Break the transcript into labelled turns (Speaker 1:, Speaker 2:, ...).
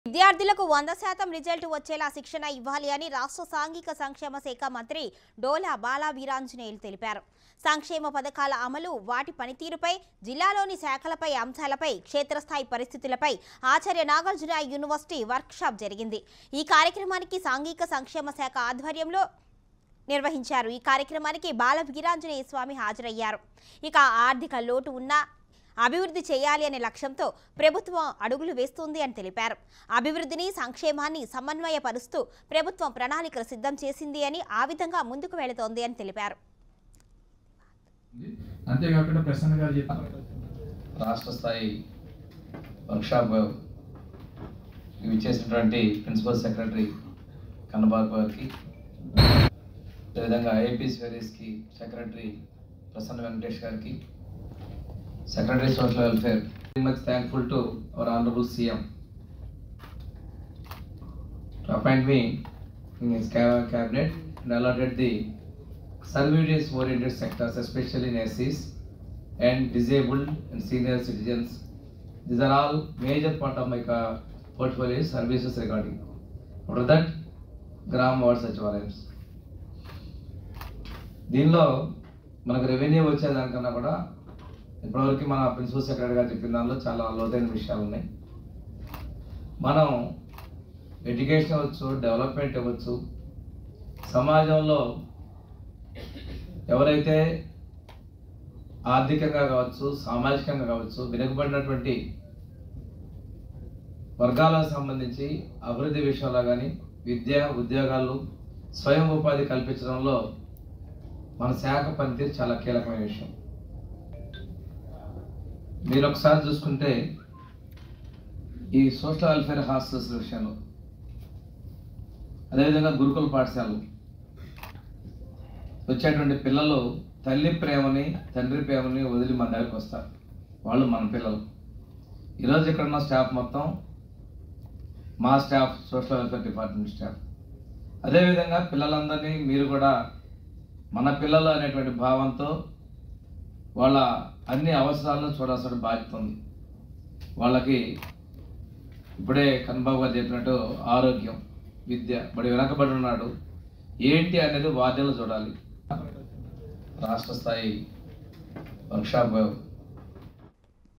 Speaker 1: విద్యార్థులకు వంద శాతం రిజల్ట్ వచ్చేలా శిక్షణ ఇవ్వాలి అని రాష్ట్ర సాంఘిక సంక్షేమ శాఖ మంత్రి డోలా బాలా వీరాంజనేయులు తెలిపారు సంక్షేమ పథకాల అమలు వాటి పనితీరుపై జిల్లాలోని శాఖలపై అంశాలపై క్షేత్రస్థాయి పరిస్థితులపై ఆచార్య నాగార్జున యూనివర్సిటీ వర్క్షాప్ జరిగింది ఈ కార్యక్రమానికి సాంఘిక సంక్షేమ శాఖ ఆధ్వర్యంలో నిర్వహించారు ఈ కార్యక్రమానికి బాల వీరాంజనేయ స్వామి హాజరయ్యారు ఇక ఆర్థిక లోటు ఉన్న అభివృద్ధి చేయాలి అనే లక్ష్యంతో ప్రభుత్వం అడుగులు వేస్తుంది అని తెలిపారు అభివృద్ధిని సంక్షేమాన్ని సమన్వయపరుస్తూ ప్రభుత్వం ప్రణాళికలు సిద్ధం చేసింది అని ఆ విధంగా ముందుకు వెళుతోంది అని తెలిపారు
Speaker 2: అంతేకాకుండా ప్రసన్న గారు చెప్పారు
Speaker 3: రాష్ట్ర స్థాయి వర్క్షాప్ ఇవి చేసినటువంటి ప్రిన్సిపల్ సెక్రటరీ కన్నబాబు గారికి అదేవిధంగా ఐఐపీ స్టడీస్కి సెక్రటరీ ప్రసన్న వెంకటేష్ గారికి secretary social welfare very much thankful to our honourable CM to appoint me in his cabinet and allotted the service oriented sectors especially in SCs and disabled and senior citizens. These are all major part of my uh, portfolio services regarding. After that, Gram Ward Sachivalayams. దీనిలో మనకు revenue వచ్చేదానికన్నా కూడా ఇప్పటివరకు మన principal secretary గారు చెప్పిన దానిలో చాలా లోతైన విషయాలు ఉన్నాయి మనం ఎడ్యుకేషన్ అవ్వచ్చు డెవలప్మెంట్ అవ్వచ్చు సమాజంలో ఎవరైతే ఆర్థికంగా కావచ్చు సామాజికంగా కావచ్చు వెనుకబడినటువంటి వర్గాలకు సంబంధించి అభివృద్ధి విషయంలో కానీ విద్య ఉద్యోగాలు స్వయం ఉపాధి కల్పించడంలో మన శాఖ పనితీరు చాలా కీలకమైన విషయం మీరు ఒకసారి చూసుకుంటే ఈ సోషల్ వెల్ఫేర్ హాస్టల్స్ విషయంలో అదేవిధంగా గురుకుల పాఠశాలలు వచ్చేటువంటి పిల్లలు తల్లి ప్రేమని తండ్రి ప్రేమని వదిలి మన దగ్గరికి వస్తారు వాళ్ళు మన పిల్లలు ఈరోజు ఇక్కడ ఉన్న స్టాఫ్ మొత్తం మా staff social welfare department staff అదేవిధంగా పిల్లలందరినీ మీరు కూడా మన పిల్లలు అనేటువంటి భావంతో వాళ్ళ అన్ని అవసరాలను చూడాల్సిన బాధ్యత ఉంది వాళ్ళకి ఇప్పుడే కన్బాబు గారు చెప్పినట్టు ఆరోగ్యం విద్య బడి వెనకబడి ఉన్నాడు ఏంటి అనేది వార్డులు చూడాలి రాష్ట్ర స్థాయి వర్క్షాప్